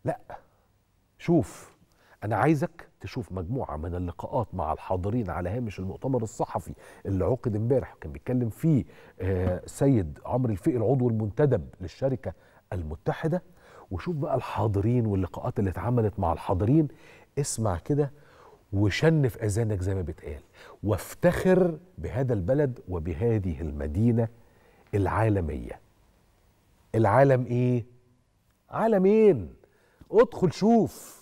لا شوف انا عايزك تشوف مجموعه من اللقاءات مع الحاضرين على هامش المؤتمر الصحفي اللي عقد امبارح كان بيتكلم فيه آه، سيد عمرو الفقي العضو المنتدب للشركه المتحده وشوف بقى الحاضرين واللقاءات اللي اتعملت مع الحاضرين اسمع كده وشنف اذانك زي ما بيتقال وافتخر بهذا البلد وبهذه المدينه العالميه العالم ايه عالمين ادخل شوف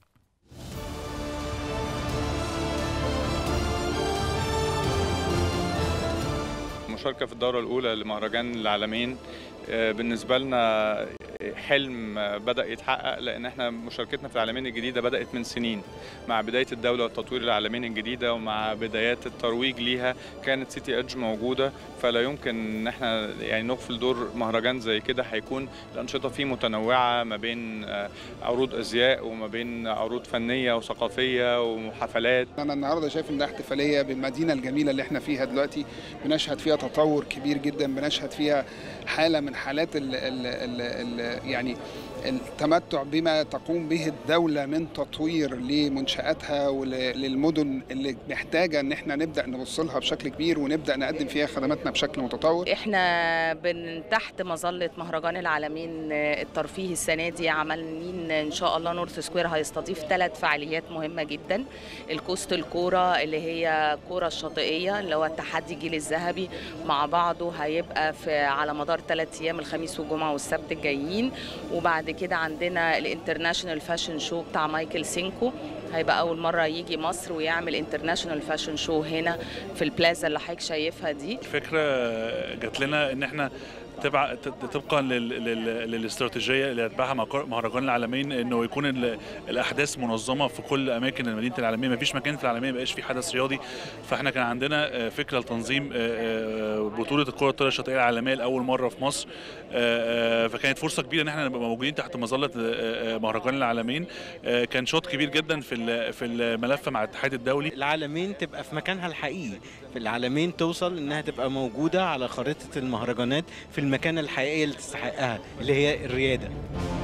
المشاركة في الدورة الأولى لمهرجان العالمين آه، بالنسبة لنا حلم آه، بدأ يتحقق لأن احنا مشاركتنا في العالمين الجديدة بدأت من سنين مع بداية الدولة وتطوير العالمين الجديدة ومع بدايات الترويج ليها كانت سيتي ايدج موجودة فلا يمكن ان احنا يعني نغفل دور مهرجان زي كده هيكون الأنشطة فيه متنوعة ما بين آه، عروض أزياء وما بين عروض فنية وثقافية وحفلات انا النهارده شايف ان ده احتفاليه بالمدينه الجميله اللي احنا فيها دلوقتي بنشهد فيها تطور كبير جدا بنشهد فيها حاله من حالات ال ال ال ال يعني التمتع بما تقوم به الدوله من تطوير لمنشاتها وللمدن اللي محتاجه ان احنا نبدا نبص لها بشكل كبير ونبدا نقدم فيها خدماتنا بشكل متطور احنا من تحت مظله مهرجان العالمين الترفيهي السنه دي عاملين ان شاء الله نورث سكوير هيستضيف ثلاث فعاليات مهمه جدا الكوست الكوره اللي هي كوره الشاطئيه اللي هو التحدي الجيل الذهبي مع بعضه هيبقى في على مدار ثلاث ايام الخميس والجمعه والسبت الجايين وبعد كده عندنا الانترناشونال فاشن شو بتاع مايكل سينكو هيبقى اول مره يجي مصر ويعمل انترناشونال فاشن شو هنا في البلازا اللي حضرتك شايفها دي الفكره جات لنا ان احنا تبع طبقا لل- لل- للاستراتيجيه اللي يتبعها مقر- مهرجان العالمين انه يكون ال- الاحداث منظمه في كل اماكن مدينه العالمين ما فيش مكان في العالمين ما يبقاش فيه حدث رياضي فاحنا كان عندنا آه، فكره لتنظيم آه، آه، بطوله الكره الطايره الشاطئيه العالميه لاول مره في مصر آه، آه، فكانت فرصه كبيره ان احنا نبقى موجودين تحت مظله آه، آه، مهرجان العالمين آه، كان شوط كبير جدا في ال- في الملف مع الاتحاد الدولي العالمين تبقى في مكانها الحقيقي في العالمين توصل انها تبقى موجوده على خريطه المهرجانات في المكان الحقيقي اللي تستحقها اللي هي الرياده